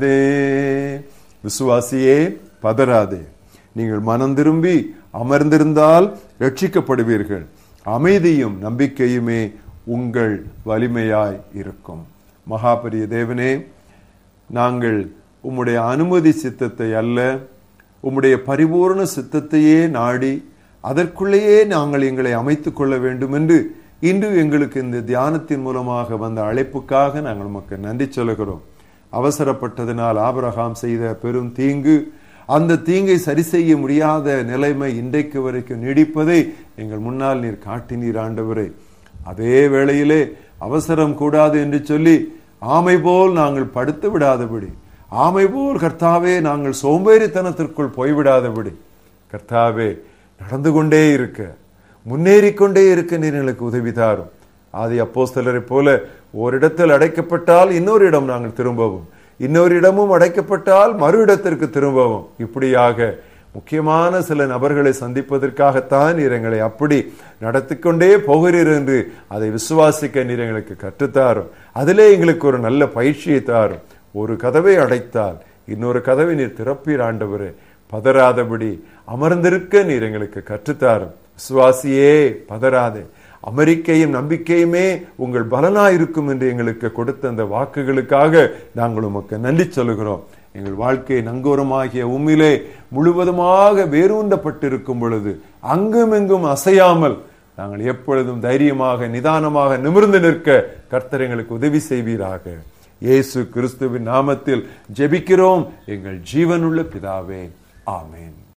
விசுவாசியே பதறாதே நீங்கள் மனம் திரும்பி அமர்ந்திருந்தால் ரட்சிக்கப்படுவீர்கள் அமைதியும் நம்பிக்கையுமே உங்கள் வலிமையாய் இருக்கும் மகாபரிய தேவனே நாங்கள் உம்முடைய அனுமதி சித்தத்தை அல்ல உம்முடைய பரிபூர்ண சித்தத்தையே நாடி அதற்குள்ளேயே நாங்கள் எங்களை அமைத்துக் கொள்ள வேண்டும் என்று இன்று எங்களுக்கு இந்த தியானத்தின் மூலமாக வந்த அழைப்புக்காக நாங்கள் உமக்கு நன்றி சொல்லுகிறோம் அவசரப்பட்டதினால் ஆபரகாம் செய்த பெரும் தீங்கு அந்த தீங்கை சரி செய்ய முடியாத நிலைமை இன்றைக்கு வரைக்கும் நீடிப்பதை எங்கள் முன்னால் நீர் காட்டினீர் ஆண்டவரே அதே வேளையிலே அவசரம் கூடாது என்று சொல்லி ஆமை போல் நாங்கள் படுத்து விடாதபடி ஆமை போல் கர்த்தாவே நாங்கள் சோம்பேறித்தனத்திற்குள் போய்விடாதபடி கர்த்தாவே நடந்து கொண்டே இருக்க முன்னேறிக்கொண்டே இருக்க நீர் எங்களுக்கு உதவி தாரும் ஆதி அப்போஸ்தலரை போல ஓரிடத்தில் அடைக்கப்பட்டால் இன்னொரு இடம் நாங்கள் திரும்பவும் இன்னொரு இடமும் அடைக்கப்பட்டால் மறு இடத்திற்கு திரும்பவும் இப்படியாக முக்கியமான சில நபர்களை சந்திப்பதற்காகத்தான் நீர் எங்களை அப்படி நடத்திக்கொண்டே போகிறீர் என்று அதை விசுவாசிக்க நீர் எங்களுக்கு கற்றுத்தாரும் அதிலே எங்களுக்கு ஒரு நல்ல பயிற்சியை தாரும் ஒரு கதவை அடைத்தால் இன்னொரு கதவை நீர் திறப்பீர் ஆண்டவரே பதறாதபடி அமர்ந்திருக்க நீர் எங்களுக்கு கற்றுத்தாரும் விசுவாசியே பதறாதே அமெரிக்கையும் நம்பிக்கையுமே உங்கள் பலனாயிருக்கும் என்று எங்களுக்கு கொடுத்த அந்த வாக்குகளுக்காக நாங்கள் உமக்கு நன்றி சொல்லுகிறோம் எங்கள் வாழ்க்கை நங்கூரமாகிய உம்மிலே முழுவதுமாக வேரூன்றப்பட்டிருக்கும் பொழுது அங்கும் எங்கும் அசையாமல் நாங்கள் எப்பொழுதும் தைரியமாக நிதானமாக நிமிர்ந்து நிற்க கர்த்தர் எங்களுக்கு உதவி செய்வீராக இயேசு கிறிஸ்துவின் நாமத்தில் ஜெபிக்கிறோம் எங்கள் ஜீவனுள்ள பிதாவே ஆமேன்